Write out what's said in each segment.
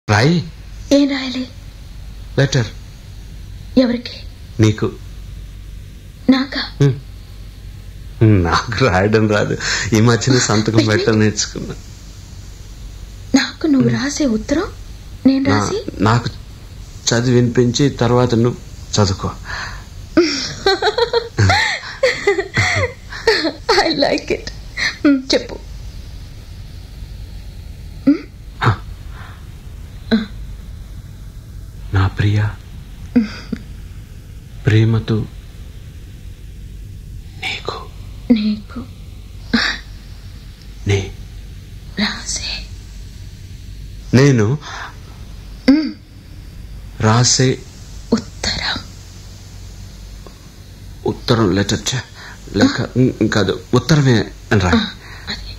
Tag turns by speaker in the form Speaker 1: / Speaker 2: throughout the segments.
Speaker 1: రాయి
Speaker 2: ఏం రాయాలి
Speaker 1: లెటర్
Speaker 2: ఎవరికి
Speaker 1: నీకు
Speaker 2: నాకా
Speaker 1: హ్మ్. నాకు రాయడం రాదు ఈ మధ్యన సంతకం పెట్టడం నేర్చుకున్నా
Speaker 2: నాకు నువ్వు రాసే ఉత్తరం నేను
Speaker 1: నా-
Speaker 2: రాసి
Speaker 1: నాకు చదివి వినిపించి తర్వాత నువ్వు చదువుకో
Speaker 2: ఐ లైక్ ఇట్ చెప్పు
Speaker 1: నా ప్రియ ప్రేమతో నీకు
Speaker 2: నీకు
Speaker 1: నే
Speaker 2: రాసే
Speaker 1: నేను రాసే
Speaker 2: ఉత్తరం
Speaker 1: ఉత్తరం లెటర్ చ లేక ఉం- కాదు ఉత్తరమే అని రా
Speaker 2: అది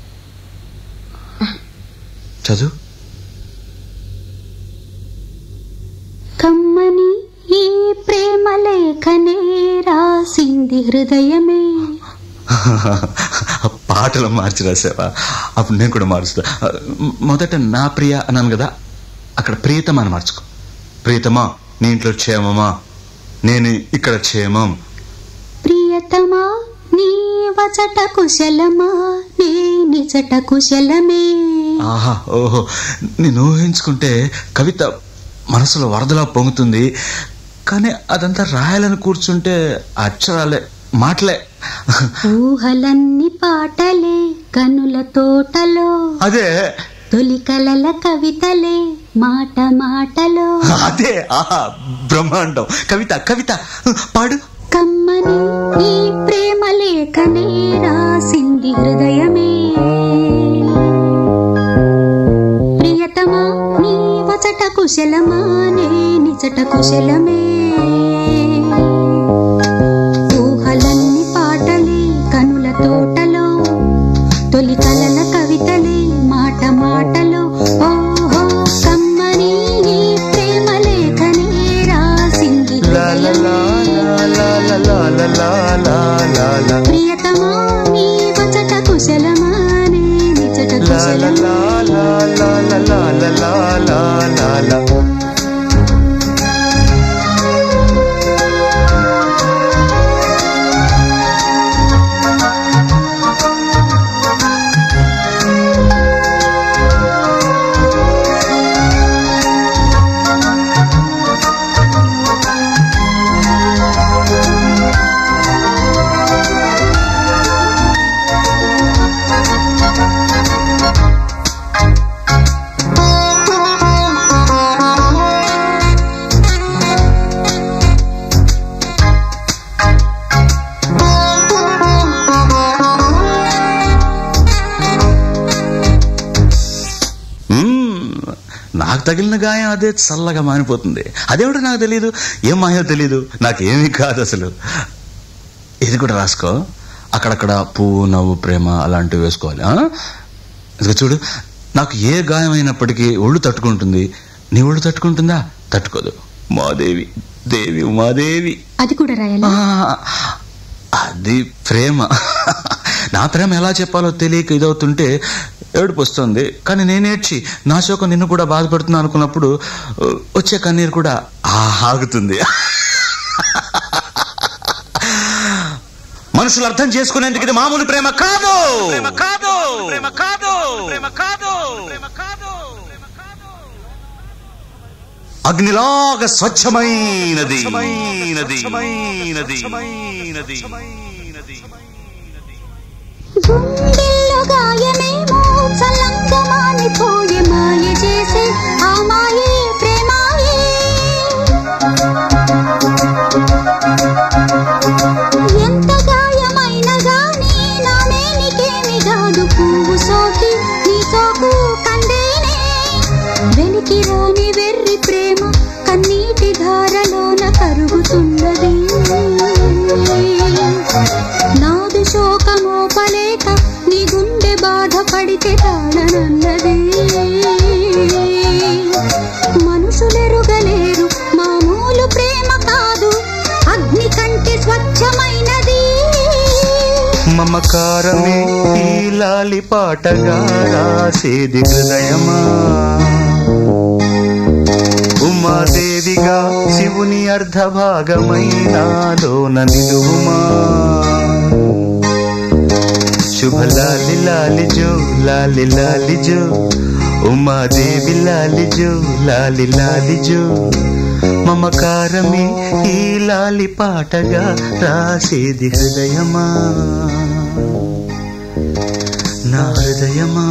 Speaker 1: చదువు
Speaker 3: కమ్మని ఈ ప్రేమ లేఖనే రాసింది హృదయమే
Speaker 4: పాటలు మార్చి రాసావా అప్పుడు నేను కూడా మారుస్తా మొదట నా ప్రియ అన్నాను కదా అక్కడ ప్రియతమా అని మార్చుకో ప్రియతమా నీ ఇంట్లో క్షేమమా నేను ఇక్కడ క్షేమం
Speaker 3: ప్రియతమా నీ వచట కుశలమా నీ నిజట కుశలమే
Speaker 4: ఆహా ఓహో నేను ఊహించుకుంటే కవిత మనసులో వరదలా పొంగుతుంది కానీ అదంతా రాయాలని కూర్చుంటే అక్షరాలే మాటలే
Speaker 3: ఊహలన్ని పాటలే కనుల తోటలో
Speaker 4: అదే
Speaker 3: తొలి కలల కవితలే మాట మాటలో
Speaker 4: అదే ఆహా బ్రహ్మాండం కవిత కవిత పాడు
Speaker 3: కమ్మని ఈ ప్రేమ లేఖనే రాసింది హృదయమే ప్రియతమా నీ వచట కుశలమా నే నిజట కుశలమే ఊహలన్ని పాటలే కనుల తోటలో తొలి కలల కవితలే మాట మాటలో ఓహో కమ్మని ఈ ప్రేమ లేఖనే రాసింది హృదయమే ప్రియతమా నీ వచట కుశలమా నే నిజట కుశలమా
Speaker 4: మ్మ్. నాకు తగిలిన గాయం అదే చల్లగా మానిపోతుంది అదేమిటో నాకు తెలియదు ఏం మాయో తెలియదు నాకేమీ కాదు అసలు ఇది కూడా రాసుకో అక్కడక్కడ పువ్వు నవ్వు ప్రేమ అలాంటివి వేసుకోవాలి ఆ? ఇదిగో చూడు నాకు ఏ గాయం అయినప్పటికీ ఒళ్ళు తట్టుకుంటుంది నీ ఒళ్ళు తట్టుకుంటుందా తట్టుకోదు మాదేవి దేవి ఉమాదేవి
Speaker 3: అది కూడా రాయాలా
Speaker 4: ఆ, అది ప్రేమ నా ప్రేమ ఎలా చెప్పాలో తెలియక ఇదవుతుంటే ఏడుపు వస్తుంది కానీ నేనేడ్చి నా శోకం నిన్ను కూడా బాధపడుతున్నా అనుకున్నప్పుడు ఆ, వచ్చే కన్నీరు కూడా ఆ ఆగుతుంది మనుషులు అర్థం చేసుకునేందుకు ఇది మామూలు ప్రేమ కాదు ప్రేమ కాదు ప్రేమ కాదు ప్రేమ కాదు ప్రేమ కాదు అగ్నిలాగా స్వచ్ఛమైనది
Speaker 3: గుండెల్లో గాయమేమో చల్లంగా మానిపోయే మాయ చేసే ఆ మాయే ప్రేమాయే ఎంత గాయమైనా గానీ నా మేనికేమి కాదు పువ్వు సోకి నీ సోకు కందేనే వెలికి రాని వెర్రి ప్రేమ కన్నీటి ధారలోన కరుగుతున్నది నాదు శోకమోపలేక నీ గుండె బాధపడితే తాళనన్నది మనుషులెరుగలేరు మామూలు ప్రేమ కాదు అగ్ని కంటే స్వచ్ఛమైనది
Speaker 4: మమకారమే ఈ లాలి పాటగా రాసేది హృదయమా కొద్దిగా శివుని అర్ధ భాగమైనాలోన నిలువుమా శుభ లాలి లాలి జో లాలి లాలి జో ఉమాదేవి లాలి జో లాలి లాలి జో మమకారమే ఈ లాలి పాటగా రాసేది హృదయమా నా హృదయమా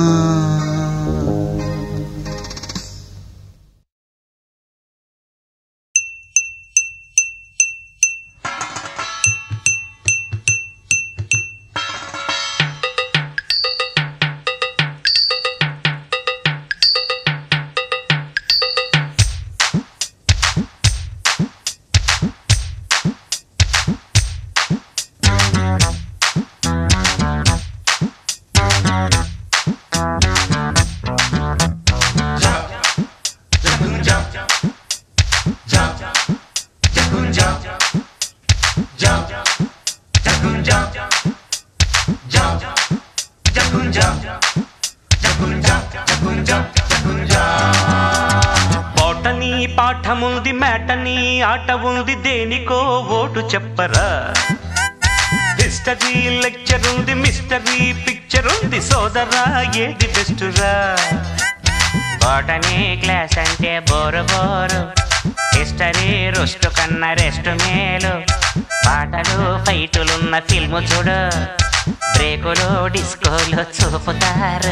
Speaker 5: బోటనీ పాఠముంది మేటనీ ఆట ఉంది దేనికో ఓటు చెప్పరా హిస్టరీ లెక్చర్ ఉంది మిస్టరీ పిక్చర్ ఉంది సోదరా ఏది బెస్టురా బోటనీ క్లాస్ అంటే బోరు బోరు హిస్టరీ రుస్ట్ కన్నా రెస్ట్ మేలు పాటలు ఫైటులున్న ఫిల్ము చూడు బ్రేకులు డిస్కోలు చూపుతారు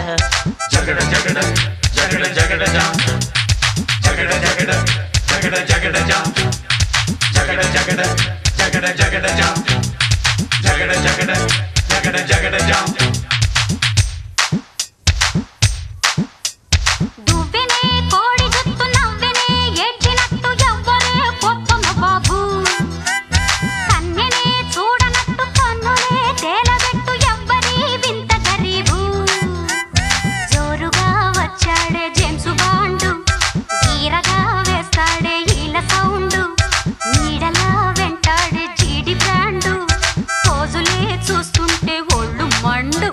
Speaker 3: దువ్వెనే కోడి జుత్తు నవ్వెనే ఏడ్చినట్టు ఎవ్వరే కొత్తమ బాబు కన్నెనే చూడనట్టు కన్నులే తేలబెట్టు ఎవ్వరి వింత గరీబు జోరుగా వచ్చాడే జేమ్స్ బాండు ఈరగా వేస్తాడే ఈల సౌండు నీడలా వెంటాడే జీడి బ్రాండు పోజులే చూస్తుంటే ఒళ్ళు మండు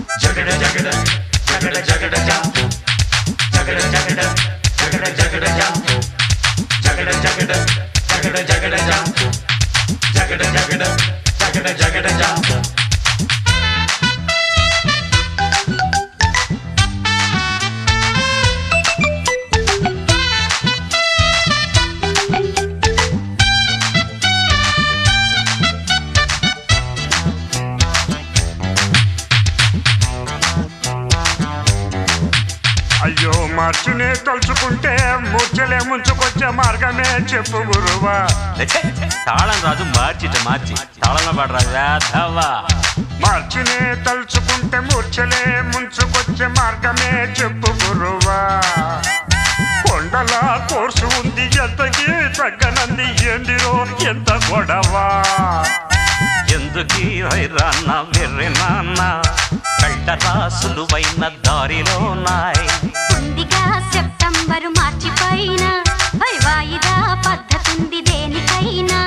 Speaker 5: అయ్యో మార్చునే తలుచుకుంటే మూర్చలే ముంచుకొచ్చే మార్గమే చెప్పు గురువా తాళం రాజు మార్చిట మార్చి తాళంలో పడరా ధవా మార్చినే తలుచుకుంటే మూర్చలే ముంచుకొచ్చే మార్గమే చెప్పు గురువా కొండల కోర్సు ఉంది ఎంతకి తగ్గనంది ఏందిరో ఎంత గొడవ ఎందుకీ వైరాన్న వెర్రి నాన్న కళ్ళరా సులువైన దారిలో నాయ్
Speaker 3: ఉందిగా సెప్టెంబరు మార్చి పైన హై వాయిదా పద్ధతుంది దేనికైనా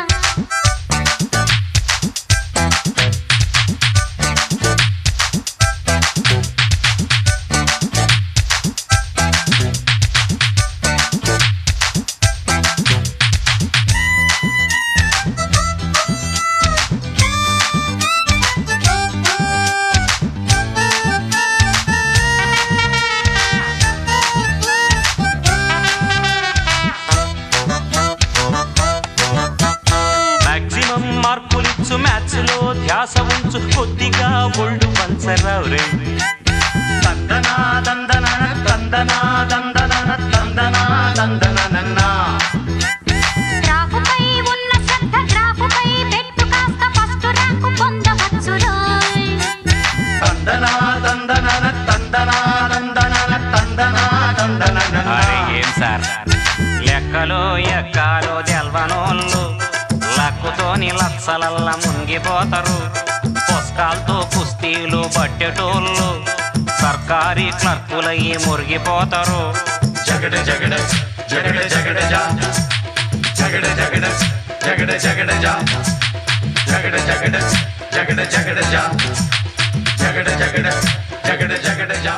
Speaker 5: మాక్సిమం మార్కులిచ్చు మ్యాథ్స్ లో ధ్యాస ఉంచు కొద్దిగా ఒళ్ళు పంచరావు రే తందనా దందన తందనా దందన తందనా దందన
Speaker 3: గ్రాఫుపై ఉన్న శ్రద్ధ గ్రాఫుపై పెట్టు కాస్త ఫస్ట్ ర్యాంకు పొందవచ్చు రోయ్.
Speaker 5: తందనా దందన తందనా దందన తందనా దందన అరే ఏం సార్ లెక్కలో ఎక్కాలో తెల్వనోళ్ళు లక్కుతోని లక్షలల్లా మునిగిపోతారు పుస్తకాలతో కుస్తీలు పట్టేటోళ్ళు సర్కారీ క్లర్కులయ్యి మురిగిపోతారు జగడ జగడ జగడ జగడ జా జగడ జగడ జగడ జగడ జా జగడ జగడ జగడ జగడ జా జగడ జగడ జగడ జగడ జా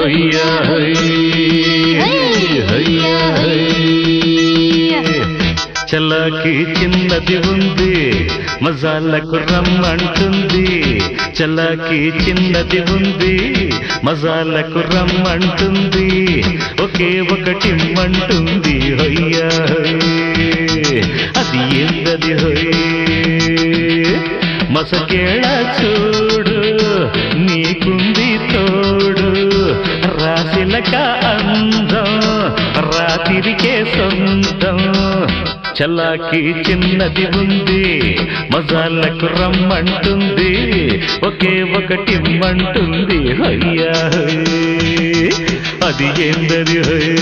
Speaker 6: హొయ్యా హొయ్ హొయ్యా హొయ్ చల్లకి చిన్నది ఉంది మజాలకు రమ్మంటుంది చల్లకి చిన్నది ఉంది మజాలకు రమ్మంటుంది ఒకే ఒకటి మంటుంది హొయ్యా హొయ్ అది ఏంటది హొయ్ మసకేళ చూడు నీకుంది తోడు రాశిలక అందం రాతిరికే సొంతం చల్లాకి చిన్నది ఉంది మజాలకు రమ్మంటుంది ఒకే ఒకటి మంటుంది హయ్యా హోయ్. అది ఏందది హోయ్.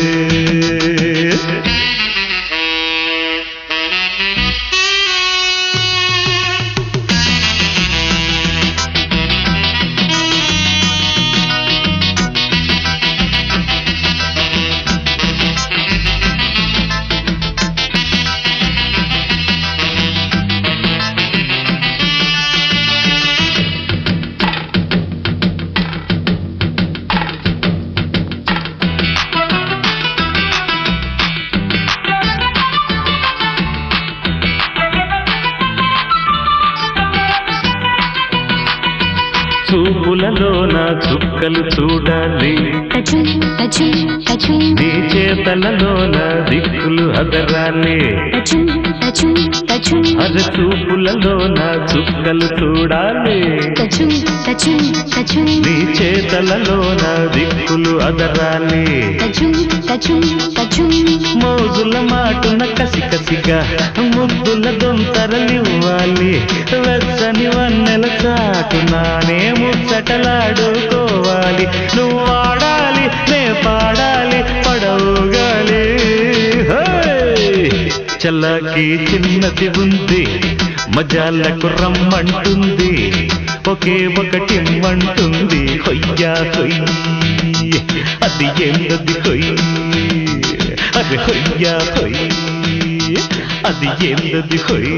Speaker 6: చూపులలోన చుక్కలు చూడాలి
Speaker 3: కచుం కచుం కచుం
Speaker 6: నీ చేతలలోన దిక్కులు అదరాలి
Speaker 3: కచుం కచుం కచుం
Speaker 6: అర చూపులలోన చుక్కలు చూడాలి
Speaker 3: కచుం కచుం కచుం
Speaker 6: నీ చేతలలోన దిక్కులు అదరాలి
Speaker 3: కచుం కచుం కచుం
Speaker 6: మోజుల మాటున కసి కసిగా ముద్దుల దొంతరలివ్వాలి వెచ్చని వన్నెల చాటునానే ముచ్చటలాడుకోవాలి నువ్వు ఆడాలి నే పాడాలి పడవుగాలి చల్లకి చిన్నది ఉంది మజాలకు రమ్మంటుంది ఒకే ఒకటి మంటుంది కొయ్యా కొయ్యి అది ఏంటది కొయ్యి అది కొయ్యా కొయ్యి అది ఏంటది కొయ్యి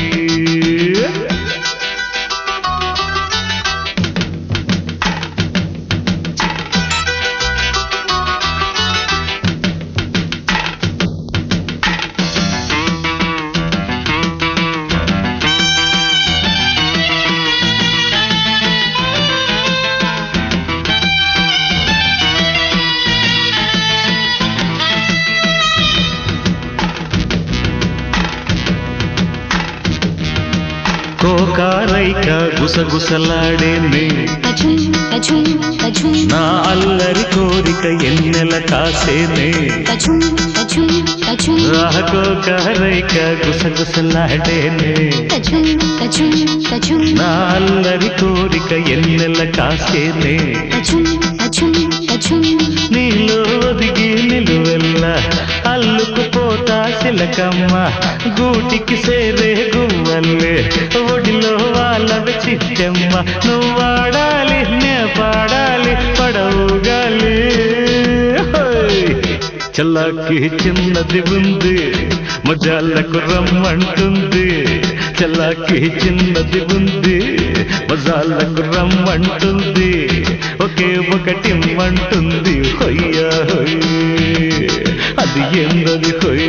Speaker 6: కోకారైక గుసగుసలాడేనే
Speaker 3: కచుం కచుం కచుం
Speaker 6: నా అల్లరి కోరిక ఎన్నెల కాసేనే
Speaker 3: కచుం కచుం కచుం
Speaker 6: రాకోకారైక గుసగుసలాడేనే
Speaker 3: కచుం కచుం కచుం
Speaker 6: నా అల్లరి కోరిక ఎన్నెల కాసేనే
Speaker 3: కచుం కచుం కచుం
Speaker 6: నీలో ఒదిగి నిలువెల్ల అల్లుకుపోతా సిలకమ్మ గూటికి సేరే గువ్వల్లే ఒడిలో వాళ్ళవి చిట్టమ్మ నువ్వు వాడాలి నే పాడాలి పడవుగాలి హోయ్. చల్లకి చిన్నది ఉంది మజాలకు రమ్మంటుంది చల్లకి చిన్నది ఉంది మజాలకు రమ్మంటుంది ఒకే ఒకటి మంటుంది హొయ్యా హొయ్ అది ఎందది హొయ్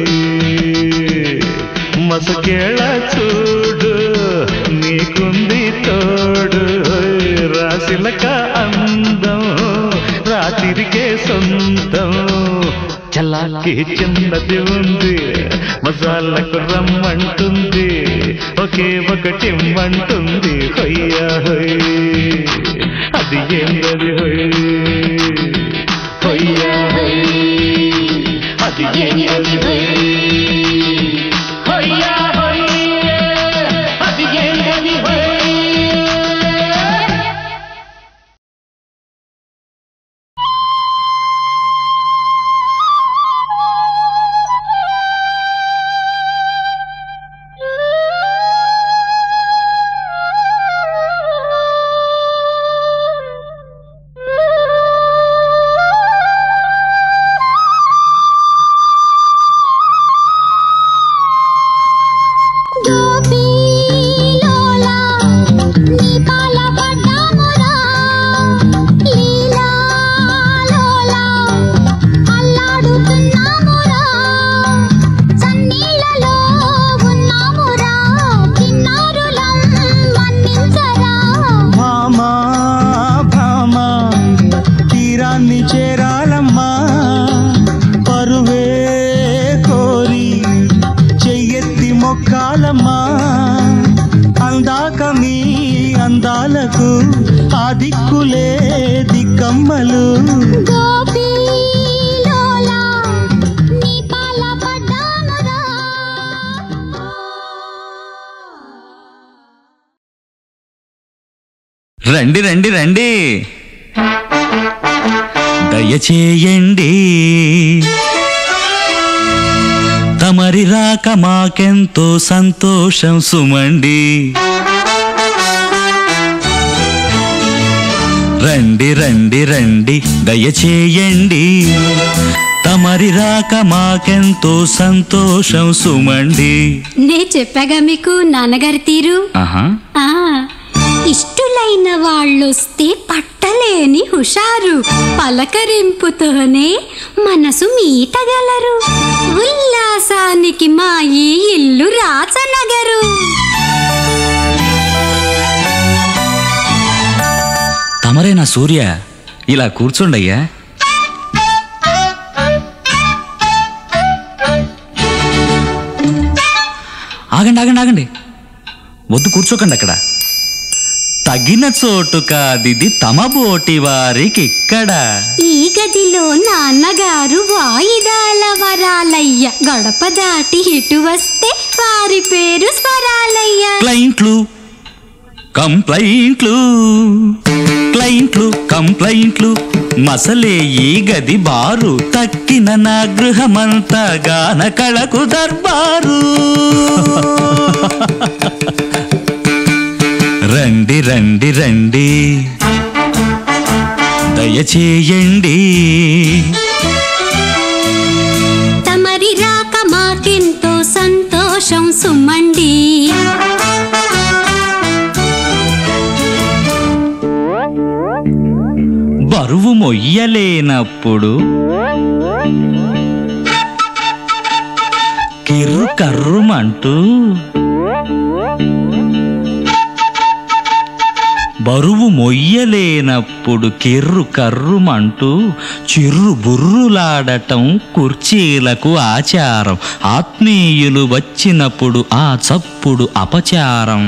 Speaker 6: మసకేళ చూడు నీకుంది తోడు హొయ్. రాశిలక అందం రాత్రికే సొంతం చల్లాకి చిన్నది ఉంది మసాలకు రమ్మంటుంది ఒకే ఒకటి మంటుంది హొయ్యా హొయ్ అది ఏంటది హొయ్ హొయ్యా హొయ్ అది ఏంటది హొయ్ హొయ్యా హొయ్ అది ఏంటది హొయ్
Speaker 3: ఆ
Speaker 7: గమ్యాన్ని చేరాలమ్మా పరువే కోరి చెయ్యెత్తి మొక్కాలమ్మా అందాక మీ అందాలకు ఆ దిక్కులే దిక్కమ్మలు
Speaker 3: గోపీలోలా నీ పాల పడ్డానురా
Speaker 4: రండి రండి రండి దయచేయండి తమరి రాక మాకెంతో సంతోషం సుమండి రండి రండి రండి దయచేయండి తమరి రాక మాకెంతో సంతోషం సుమండి
Speaker 8: నే చెప్పాగా మీకు నాన్నగారి తీరు
Speaker 4: ఆహా
Speaker 8: ఆ ఇష్టులైన వాళ్ళొస్తే పట్టలేని హుషారు పలకరింపుతోనే మనసు మీటగలరు ఉల్లాసానికి మా ఈ ఇల్లు రాచనగరు
Speaker 4: తమరేనా సూర్య ఇలా కూర్చోండయ్యా ఆగండి ఆగండి ఆగండి వద్దు కూర్చోకండి అక్కడ తగిన చోటు కాదిది తమ బోటి వారికి ఇక్కడ
Speaker 8: ఈ గదిలో నాన్నగారు వాయిదాల వరాలయ్య గడప దాటి ఇటు వస్తే వారి పేరు స్వరాలయ్య
Speaker 4: క్లయింట్లు కంప్లైంట్లు క్లయింట్లు కంప్లైంట్లు మసలే ఈ గది బారు తక్కిన నా గృహమంతా గాన కళకు దర్బారు రండి రండి రండి దయచేయండి
Speaker 8: తమరి రాక మాకెంతో సంతోషం సుమ్మండి
Speaker 4: బరువు మొయ్యలేనప్పుడు కిర్రు కర్రుమంటూ బరువు మొయ్యలేనప్పుడు కిర్రు కర్రుమంటూ చిర్రు బుర్రులాడటం కుర్చీలకు ఆచారం ఆత్మీయులు వచ్చినప్పుడు ఆ చప్పుడు అపచారం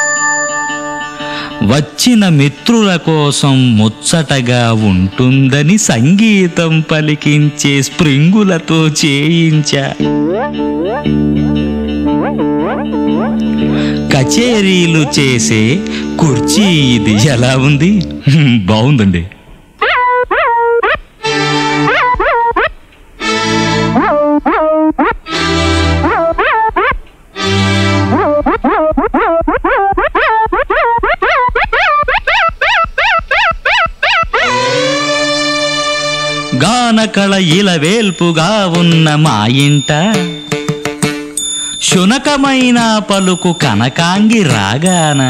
Speaker 4: వచ్చిన మిత్రుల కోసం ముచ్చటగా ఉంటుందని సంగీతం పలికించే స్ప్రింగులతో చేయించా కచేరీలు చేసే కుర్చీ ఇది ఎలా ఉంది హ్మ్, బాగుందండి గానకళ ఇలవేల్పుగా ఉన్న మా ఇంట శునకమైన పలుకు కనకాంగి రాగాన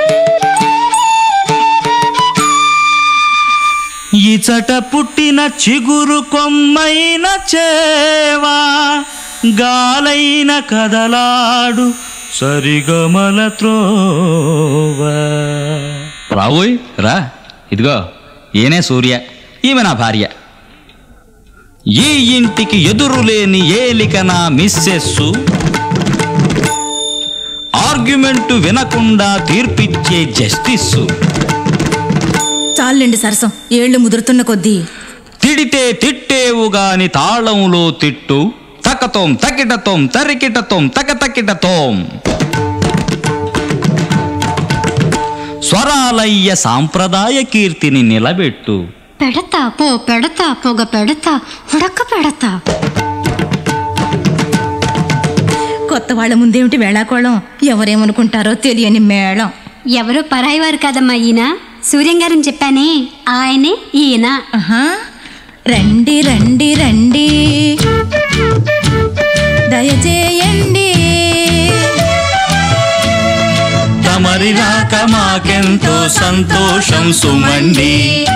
Speaker 4: ఇచట పుట్టిన చిగురు కొమ్మైన చేవా గాలైన కదలాడు సరిగమల త్రోవా రావోయ్ రా ఇదిగో ఏనే సూర్య ఈమె నా భార్య ఈ ఇంటికి ఎదురులేని ఏలిక నా మిస్సెస్సు ఆర్గ్యుమెంట్ వినకుండా తీర్పిచ్చే జస్టిస్సు
Speaker 2: చాలండి సరసం ఏళ్ళు ముదురుతున్న కొద్దీ
Speaker 4: తిడితే తిట్టేవు గాని తాళంలో తిట్టు తకతోం తకిటతోం తరికిటతోం తకతకిటతోం స్వరాలయ్య సాంప్రదాయ కీర్తిని నిలబెట్టు
Speaker 8: పెడతా పో పెడతా పొగ పెడతా ఉడక పెడతా
Speaker 2: కొత్త వాళ్ళ ముందేమిటి వేళాకోళం ఎవరేమనుకుంటారో తెలియని మేళం
Speaker 8: ఎవరో పరాయి వారు కదమ్మా ఈయన సూర్యం గారిని చెప్పానే ఆయనే ఈయన
Speaker 2: ఆహా రండి రండి రండి దయచేయండి
Speaker 4: తమరి రాక మాకెంతో సంతోషం సుమండి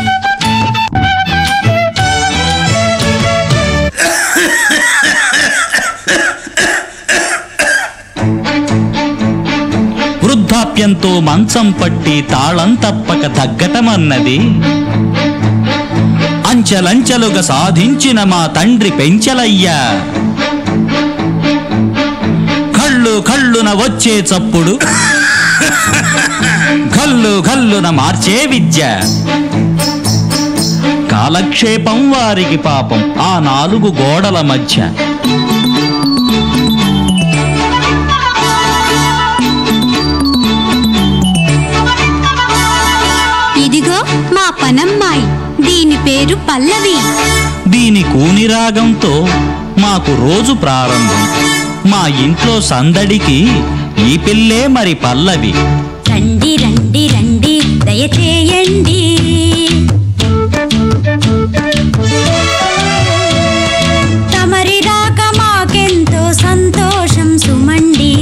Speaker 4: వృద్ధాప్యంతో మంచం పట్టి తాళం తప్పక తగ్గటమన్నది
Speaker 9: అంచెలంచెలుగా సాధించిన మా తండ్రి పెంచలయ్యా కళ్ళు కళ్ళున వచ్చే చప్పుడు కళ్ళు కళ్ళున మార్చే విద్య కాలక్షేపం వారికి పాపం ఆ నాలుగు గోడల మధ్య
Speaker 8: ఇదిగో మా పనమ్మాయి దీని పేరు పల్లవి
Speaker 9: దీని కూని రాగంతో మాకు రోజు ప్రారంభం మా ఇంట్లో సందడికి ఈ పిల్లే మరి పల్లవి
Speaker 2: రండి రండి రండి దయచేయండి తమరి రాక మాకెంతో సంతోషం సుమండి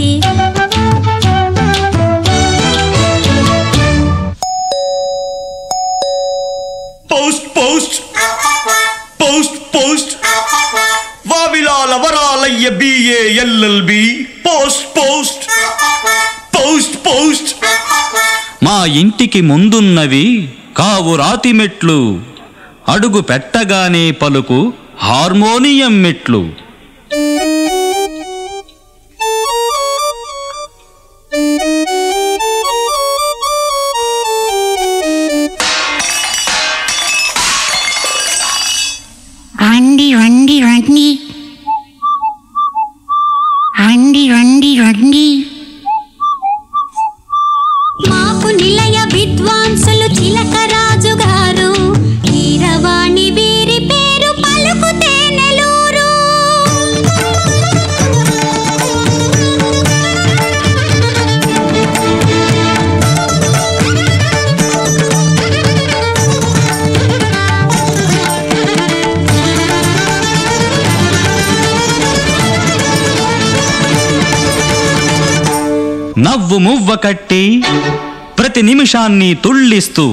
Speaker 10: post post post post Vavilala Varalayya BA LLB post post post post
Speaker 9: మా ఇంటికి ముందున్నవి కావు రాతి మెట్లు అడుగు పెట్టగానే పలుకు హార్మోనియం మెట్లు
Speaker 11: రండి రండి రండి రండి రండి రండి
Speaker 8: మాకు నిలయ విద్వాంసులు చిలకరాజు గారు కీరవాణి వీరి పేరు పలుకుతే నెలూరు
Speaker 9: నవ్వు మువ్వ కట్టి ప్రతి నిమిషాన్ని తుళ్ళిస్తూ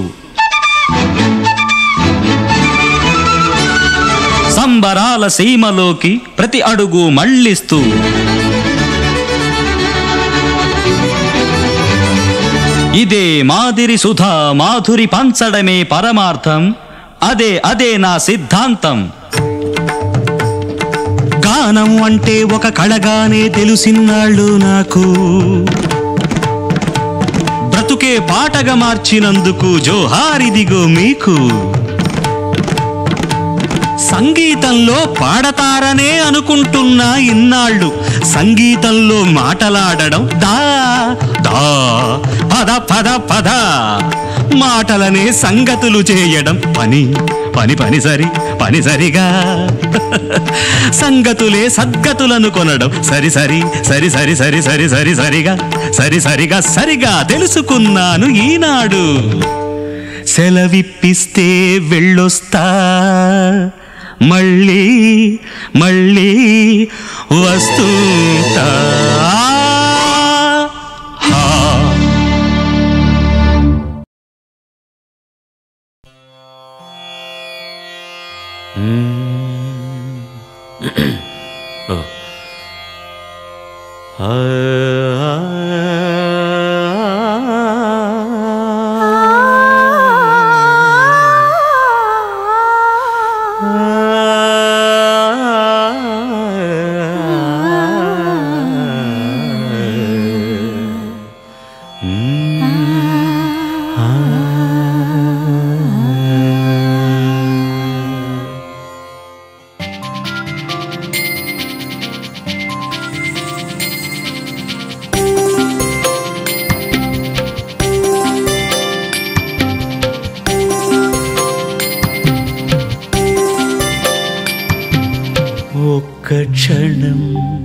Speaker 9: సంబరాల సీమలోకి ప్రతి అడుగు మళ్ళిస్తూ ఇదే మాదిరి సుధా మాధురి పంచడమే పరమార్థం అదే అదే నా సిద్ధాంతం
Speaker 7: గానం అంటే ఒక కళగానే తెలిసినాళ్ళు నాకు బ్రతుకే పాటగా మార్చినందుకు జోహారిదిగో మీకు సంగీతంలో పాడతారనే అనుకుంటున్నా ఇన్నాళ్ళు సంగీతంలో మాటలాడడం దా దా పద పద పద మాటలనే సంగతులు చేయడం పని పని పని సరి పని సరిగా సంగతులే సద్గతులను కొనడం సరి సరి సరి సరి సరి సరి సరి సరిగా సరి సరిగా సరిగా తెలుసుకున్నాను ఈనాడు సెలవిప్పిస్తే వెళ్ళొస్తా మళ్ళీ మళ్ళీ వస్తుంటా హా. ఒక్క క్షణం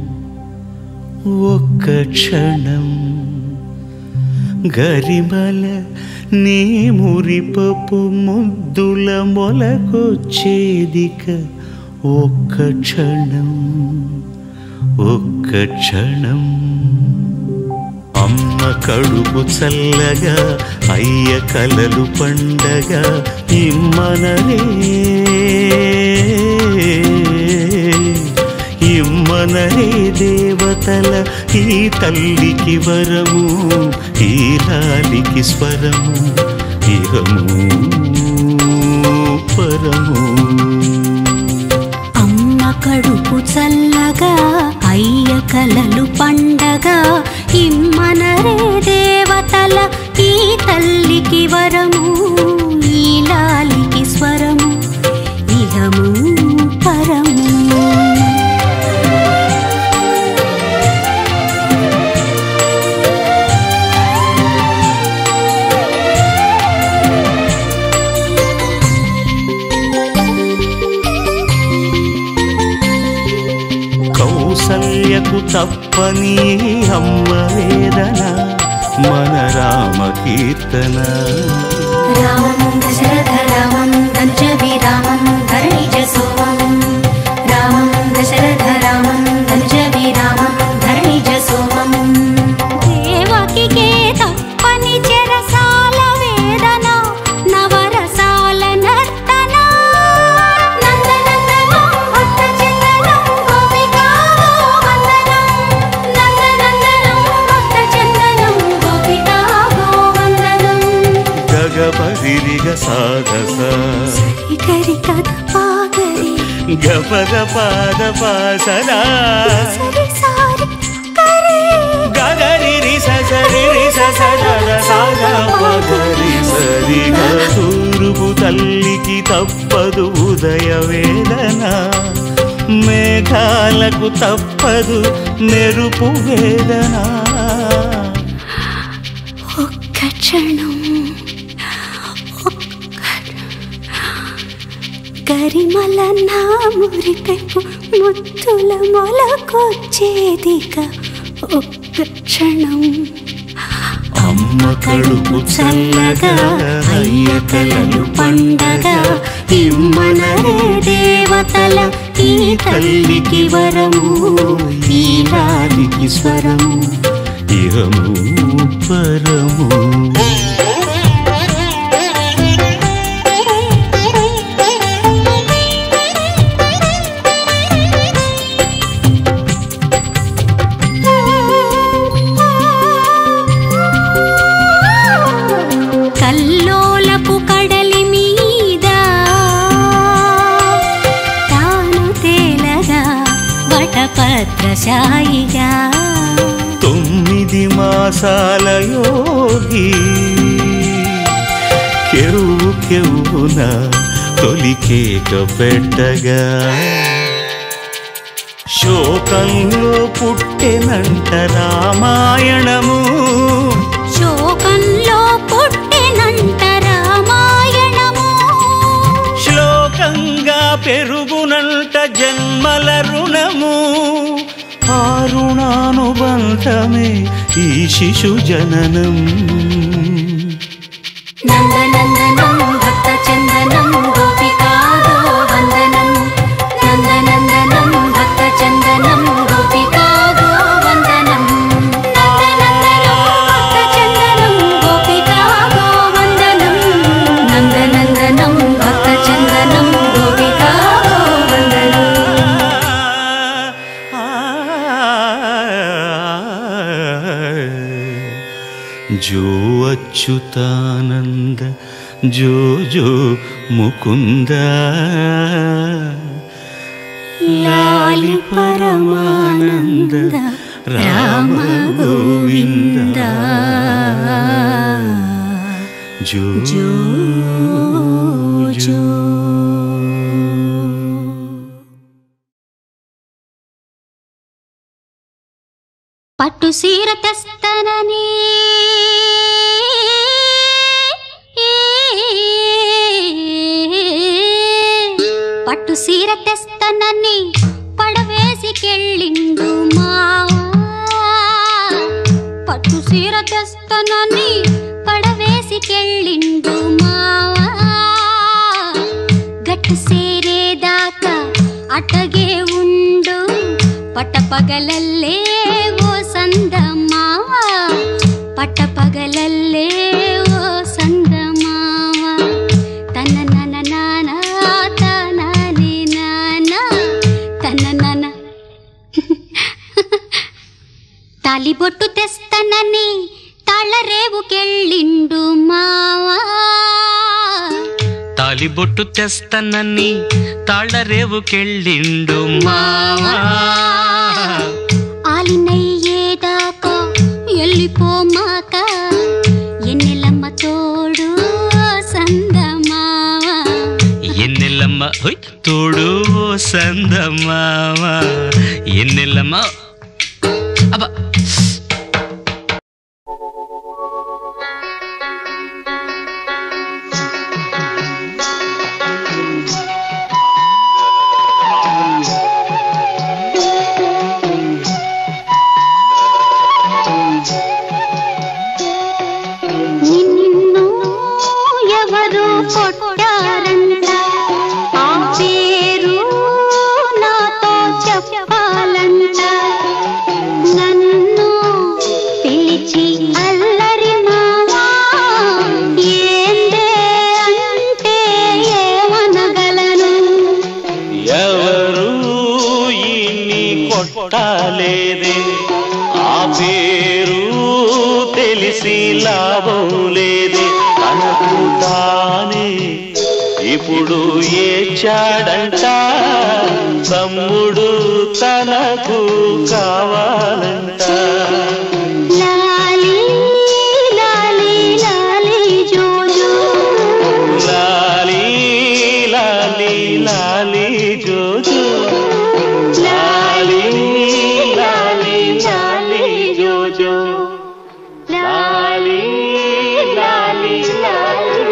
Speaker 7: ఒక్క క్షణం గరిమల నీ మురిపపు ముద్దుల మొలకొచ్చేదిక ఒక్క క్షణం ఒక్క క్షణం అమ్మ కడుపు చల్లగా అయ్య కలలు పండగా ఇమ్మనరే ఇమ్మనరే దేవతల ఈ తల్లికి వరము ఈ లాలికి స్వరము ఇహము పరము
Speaker 2: అమ్మ కడుపు చల్లగా అయ్య కలలు పండగ ఇమ్మనరే దేవతల ఈ తల్లికి వరము ఈ లాలికి స్వరము ఇహము పరము
Speaker 7: కౌసల్యకు తప్పని అమ్మ వేదన మన రామ కీర్తన
Speaker 2: రామం దశరథ రామం ధనుజ విరామం ధరణిజ సోమం రామం దశరథ రామం ధనుజ విరామం ధరణిజ సోమం దేవకికే తప్పని చెరసాల వేదన నవరసాల నర్తన నందనందనం భక్త చందనం గోపికా గోవందనం నందనందనం భక్త చందనం గోపికా గోవందనం
Speaker 7: గగపరిరిగ సాధస
Speaker 2: గరి కథ పాగరి
Speaker 7: గపద పాద పాసనా
Speaker 2: సరి సారి కరే
Speaker 7: గగరి రి సరి రి సద సాగ పగరి సరిగా తూర్పు తల్లికి తప్పదు ఉదయ వేదన మేఘాలకు తప్పదు మెరుపు వేదన
Speaker 2: ఒక్క క్షణం ఒక్క గరిమల నా మురిపెప్పు ముత్తుల మొలకొచ్చేదిక ఒక్క క్షణం
Speaker 7: అమ్మ కడుపు చల్లగా
Speaker 2: అయ్య కలలు పండగ ఇమ్మనరే దేవతల ఈ తల్లికి వరము ఈ లాలికి స్వరము
Speaker 7: ఇహము పరము
Speaker 2: కల్లోలపు కడలి మీద తాను తేలగా వటపత్రశాయిగా
Speaker 7: తొమ్మిది మాసాల యోగి కెరువు కెవ్వున తొలి కేక పెట్టగా శోకంలో పుట్టెనంట రామాయణము
Speaker 2: శోకంలో పుట్టెనంట రామాయణము
Speaker 7: శ్లోకంగా పెరుగునంట జన్మల రుణము ఆ రుణానుబంధమే ఈ శిశు జననం
Speaker 2: నందనందనం భక్త చందనం గోపికా గోవందనం నందనందనం భక్త చందనం గోపికా గోవందనం నందనందనం భక్త చందనం గోపికా గోవందనం నందనందనం భక్త చందనం గోపికా గోవందనం
Speaker 7: జో అచ్యుతానంద జో జో ముకుంద
Speaker 2: లాలి పరమానంద రామ గోవింద
Speaker 7: జో
Speaker 2: జో జో పట్టు సీర తెస్తనని పట్టు సీర తెస్తనని పడవేసికెళ్ళిండు మావా పట్టు సీర తెస్తనని పడవేసికెళ్ళిండు మావా గట్టు సేరేదాకా అటగే ఉండు పట్టపగలల్లే ఓ సందమావా పట్టపగలల్లే ఓ సందమావా తన నన నాన తనని నాన తన నన తాలిబొట్టు తెస్తనని తాళరేవుకెళ్ళిండు మావా
Speaker 5: తాళిబొట్టు తెస్తానని తాళరేవుకెళ్ళిండు మావా
Speaker 2: ఆలినయ్యేదాకా ఎల్లిపోమాక ఎన్నెలమ్మ తోడు సందమావా
Speaker 5: ఎన్నెల్లమ్మ హొయ్, తోడు ఓ సందమామ ఎన్నెల్లమ్మ అబ్బా
Speaker 2: నిన్ను ఎవరు కొట్టారంట ఆ పేరు నాతో చెప్పాలంట నన్ను పిలిచి అల్లరి మావా ఏందే అంటే ఏమనగలను
Speaker 6: ఎవరు ఇన్ని కొట్టాలేదే ఆ పేరు తెలిసి లాభం లేదే తనకు తానే ఇప్పుడు ఏచాడంట తమ్ముడు తనకు కావాలంట
Speaker 2: లాలి లాలి లాలి జోజో
Speaker 6: లాలి లాలి లాలి జోజో లాలి లాలి లాలి జోజో లాలి లాలి లాలి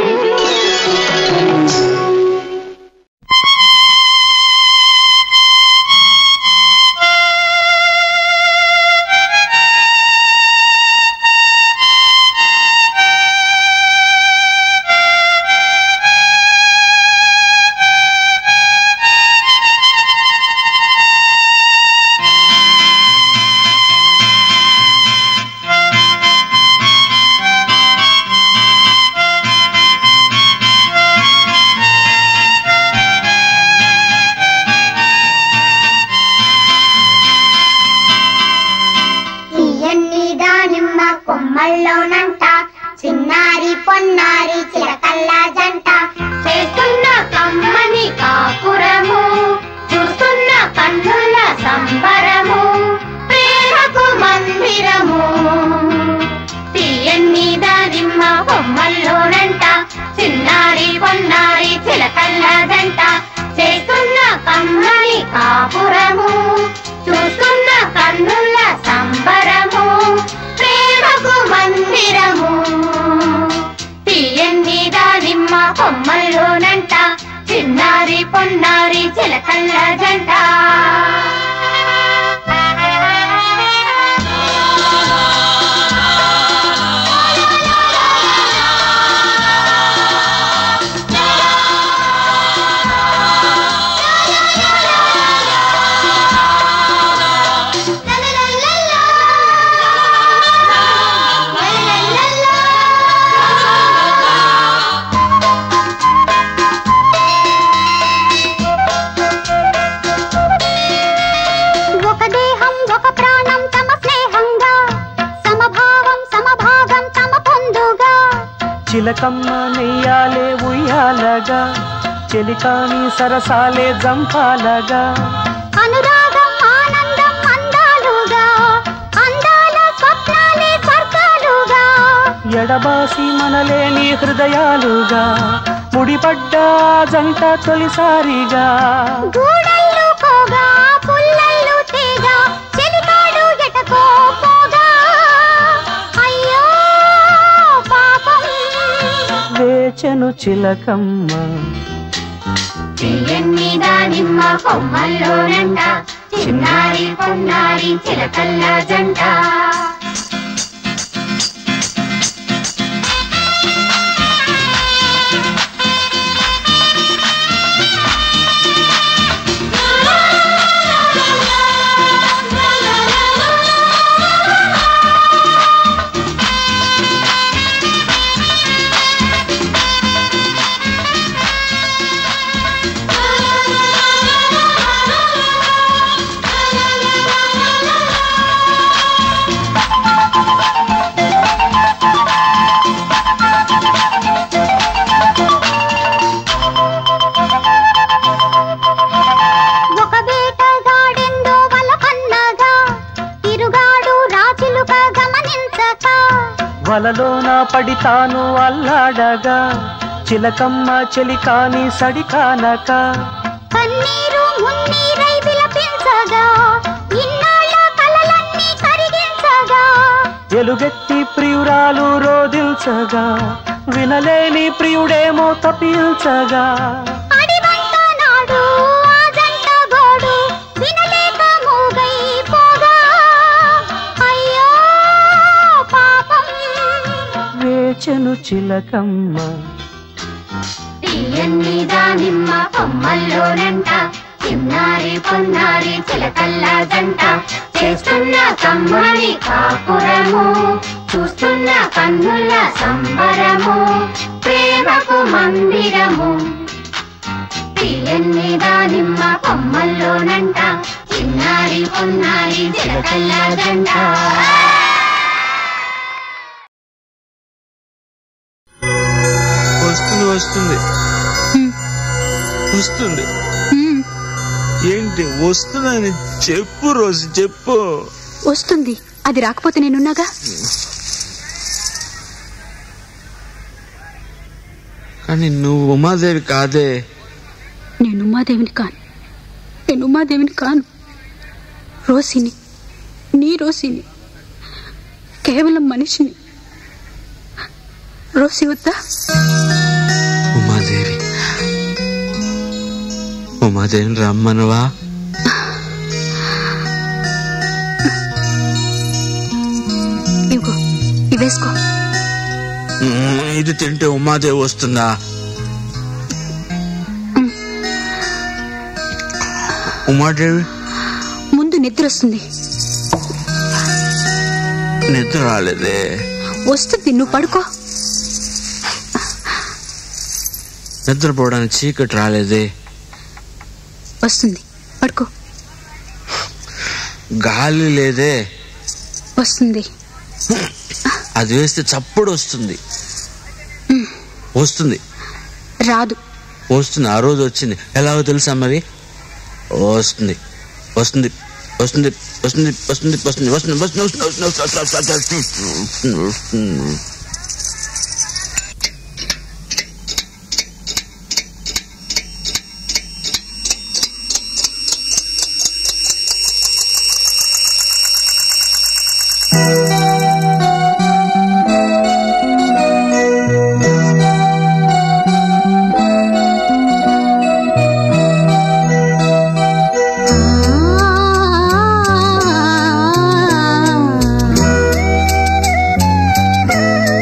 Speaker 3: తీయన్ని దానిమ్మ కొమ్మల్లోనంట చిన్నారి పొన్నారి చిలకల్ల జంట చేస్తున్న కమ్మని కాపురము చూస్తున్న కన్నుల సంబరము ప్రేమకు మందిరము తీయన్ని దానిమ్మ కొమ్మల్లోనంట చిన్నారి పొన్నారి చిలకల్ల జంట చేస్తున్న కమ్మని కాపురము చూస్తున్న కన్నుల సంబరము ప్రేమకు మందిరము తీయండి దానిమ్మ కొమ్మల్లోనంట చిన్నారి పొన్నారి చిలకల్ల జంట
Speaker 2: ఒక దేహం ఒక ప్రాణం తమ స్నేహంగా సమభావం సమభాగం తమ పొందుగా
Speaker 6: చిలకమ్మ నెయ్యాలే ఉయ్యాలగా చెలికాని సరసాలే జంపాలగా
Speaker 2: అనురాగం ఆనందం అందాలుగా అందాల స్వప్నాలే స్వర్గాలుగా
Speaker 6: ఎడబాసి మనలేని హృదయాలుగా ముడిపడ్డ జంట తొలిసారిగా
Speaker 2: గూడళ్ళు పోగా పుల్లళ్ళు తేగా చెలికాడు ఎటకో పోగా అయ్యో పాపం
Speaker 6: వేచెను చిలకమ్మ
Speaker 3: తీయన్ని దానిమ్మ కొమ్మల్లోనంట చిన్నారి పొన్నారి చిలకల్ల జంట
Speaker 6: వలలోన పడితాను అల్లాడగా చిలకమ్మ చెలికాని సడికానక
Speaker 2: కన్నీరు మున్నీరై విలపించగా ఇన్నాళ్ళ కలలన్నీ కరిగించగా
Speaker 6: ఎలుగెత్తి ప్రియురాలు రోదిల్చగా వినలేని ప్రియుడేమో తప్పించగా
Speaker 2: అడివంట నాడు ఆ జంట గోడు వినలేక మూగైపోగా అయ్యో పాపం
Speaker 6: వేచెను చిలకమ్మ
Speaker 2: తీయన్ని దానిమ్మ కొమ్మల్లోనంట చిన్నారి పొన్నారి చిలకల్ల జంట చేస్తున్న కమ్మని కాపురము చూస్తున్న కన్నుల సంబరము ప్రేమకు మందిరము తీయన్ని దానిమ్మ కొమ్మల్లోనంట చిన్నారి పొన్నారి చిలకల్ల జంట
Speaker 1: వస్తుంది వస్తుంది వస్తుంది ఏంటి వస్తుందని చెప్పు రోజు చెప్పు
Speaker 8: వస్తుంది అది రాకపోతే నేనున్నాగా
Speaker 1: కానీ నువ్వు ఉమాదేవి కాదే
Speaker 8: నేను ఉమాదేవిని కాను నేను ఉమాదేవిని కాను రోసిని నీ రోసిని కేవలం మనిషిని రోసి వద్దా
Speaker 1: ఉమాదేవి ఉమాదేవిని రమ్మనవా
Speaker 8: ఇవ్వు ఇవేసుకో
Speaker 1: మ్మ్, ఇది తింటే ఉమాదేవి వస్తుందా ఉమాదేవి
Speaker 8: ముందు నిద్ర వస్తుంది
Speaker 1: నిద్ర రాలేదే
Speaker 8: వస్తుంది నువ్వు పడుకో
Speaker 1: నిద్రపోవడానికి చీకటి రాలేదే
Speaker 8: వస్తుంది పడుకో
Speaker 1: గాలి లేదే
Speaker 8: వస్తుంది
Speaker 1: అది వేస్తే చప్పుడు వస్తుంది వస్తుంది
Speaker 8: రాదు
Speaker 1: వస్తుంది ఆ రోజు వచ్చింది ఎలాగో తెలుసా మరి వస్తుంది వస్తుంది వస్తుంది వస్తుంది వస్తుంది వస్తుంది వస్తుంది వస్తుంది వస్తుంది వస్తుంది వస్తుంది వస్తుంది వస్తుంది వస్తుంది
Speaker 2: ఆ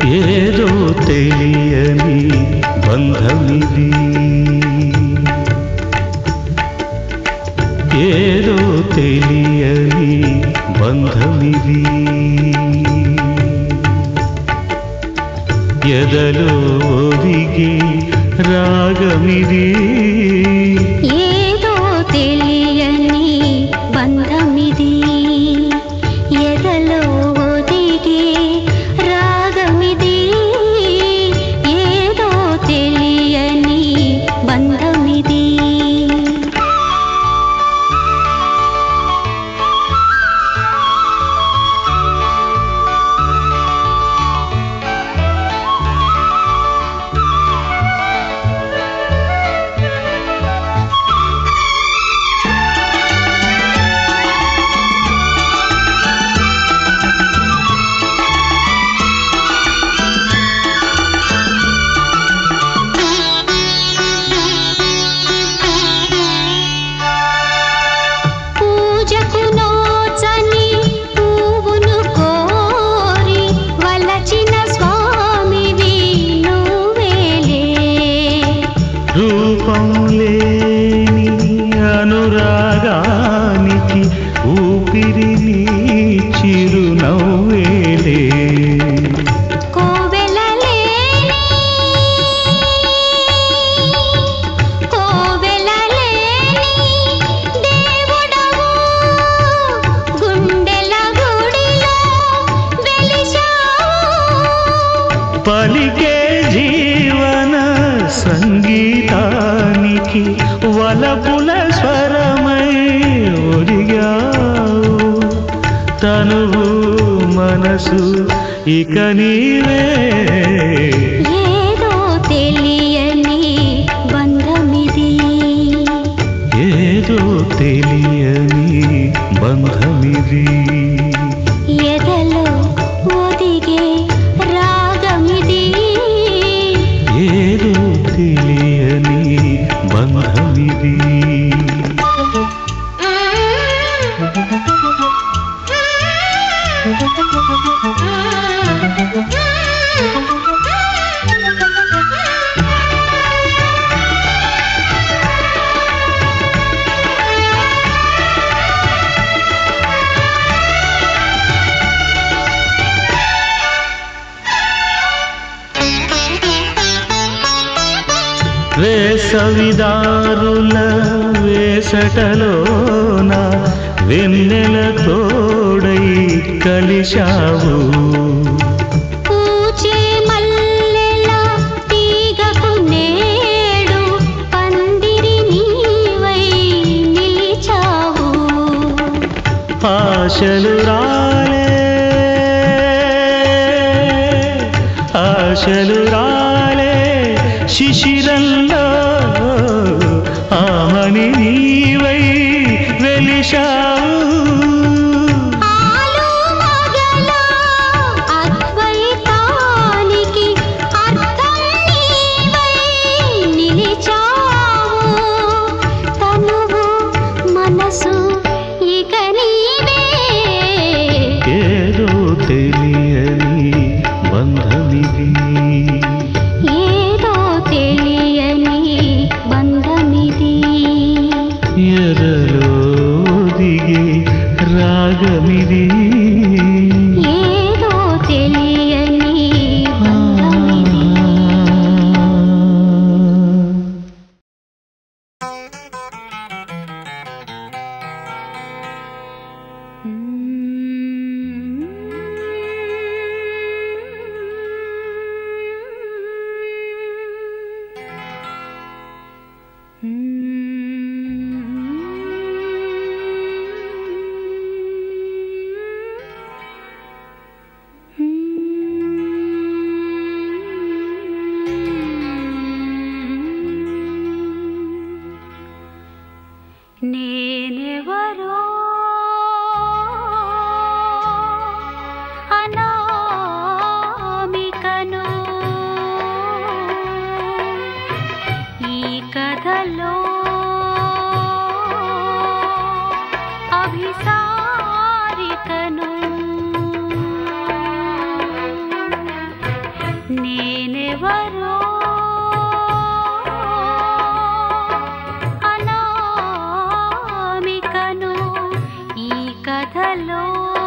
Speaker 6: ఏదో తెలియని బంధమిది ఏదో తెలియని బంధమిది ఎదలో ఒదిగి రాగమిది
Speaker 3: ఏదో తెలియని బంధమిది ఎదలో ఒదిగే రాగమిది ఏదో తెలియని బంధమిది పూజకు నోచని పువ్వును కోరి వలచిన స్వామివి నువ్వేలే
Speaker 6: రూపం లేని అనురాగానికి ఊపిరి నీ చిరునవ్వేలే
Speaker 3: కోవెలలేని కోవెలలేని దేవుడవు గుండెల గుడిలో వెలిశావు
Speaker 6: పలికే జీవన సంగీతానికి వలపుల స్వరమై ఒరిగావు తనువు మనసు ఇక నీవే
Speaker 3: ఏదో తెలియని బంధమిది
Speaker 6: ఏదో తెలియని బంధమిది
Speaker 3: ఎదలో ఒదిగే రాగమిది
Speaker 6: ఏదో తెలియని బంధమిది వేసవిదారుల వేసటలోన వెన్నెల తోడై కలిశావు
Speaker 3: పూచే మల్లెల తీగకు నేడు పందిరి నీవై నిలిచావు
Speaker 6: ఆశలు రాలే ఆశలు రాలే శిశిరంలో ఆమని నీవై వెలిశావు
Speaker 3: ఆలు మగల అద్వైతానికి అర్థం నీవై నిలిచావు తనువు మనసు ఇక నీవే
Speaker 6: ఏదో తెలియని బంధమిది
Speaker 3: ఏదో తెలియని బంధమిది
Speaker 6: ఎదలో దిగే రాగమిది
Speaker 3: ఏదో తెలియని బంధమిది నేనెవరో అనామికను ఈ కథలో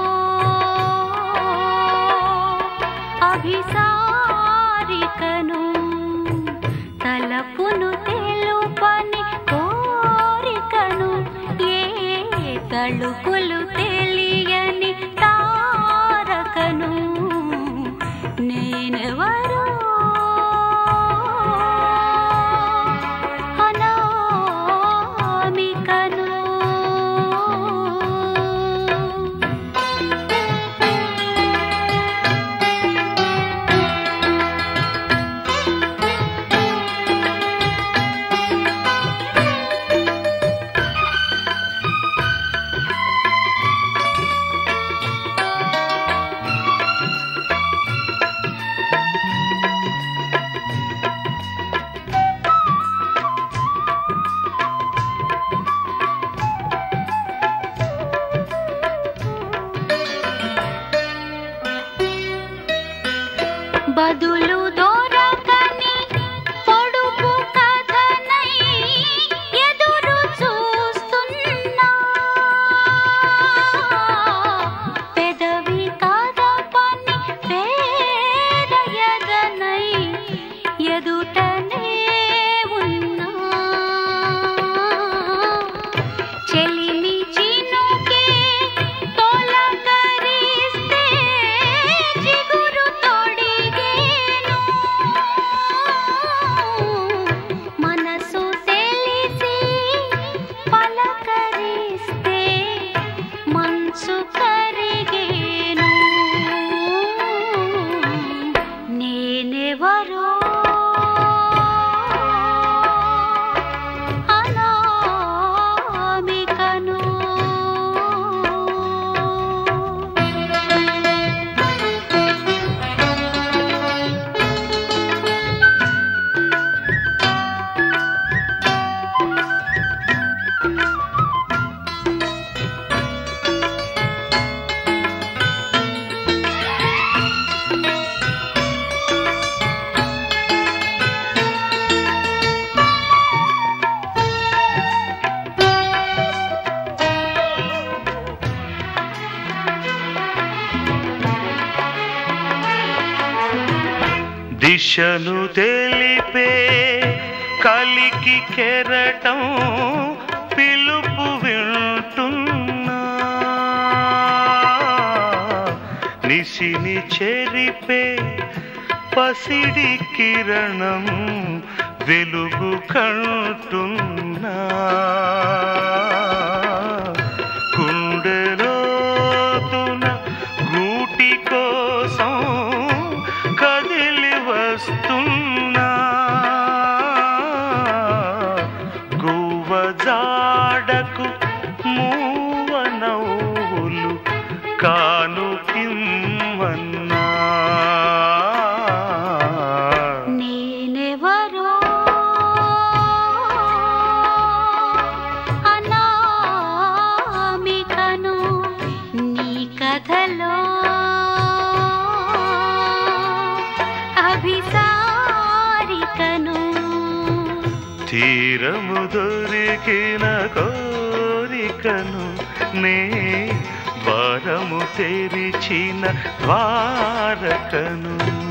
Speaker 3: అభిసారికను తలపును తెలుపని కోరికను ఏ తళుకులు తెలియని తారకను నేనెవరో అనామికను బదులు దొరకని పొడుపు కథనై ఎదురు చూస్తున్నా పెదవి కదపని పేద ఎదనై ఎదుటనే ఉన్నా చెలిమి చినుకే తొలకరిస్తే చిగురు తొడిగేను మనసు తెలిసి పలకరిస్తే మంచు కరిగేను నేనెవరో అనామికను
Speaker 6: దిశను తెలిపే కలికి కెరటం పిలుపు వింటున్నా నిసిని చెరిపే పసిడి కిరణం వెలుగు కంటున్నా గుండెలోతున గూటి కోసం కదిలి వస్తున్నా గువ్వ జాడకు మూవ నవ్వులు కానుకిమ్మన్నా
Speaker 3: నేనెవరో అనామికను నీ కథలో అభిసారికను
Speaker 6: తీరము దొరికిన కోరికను నే ద్వారము తెరిచిన ద్వారకను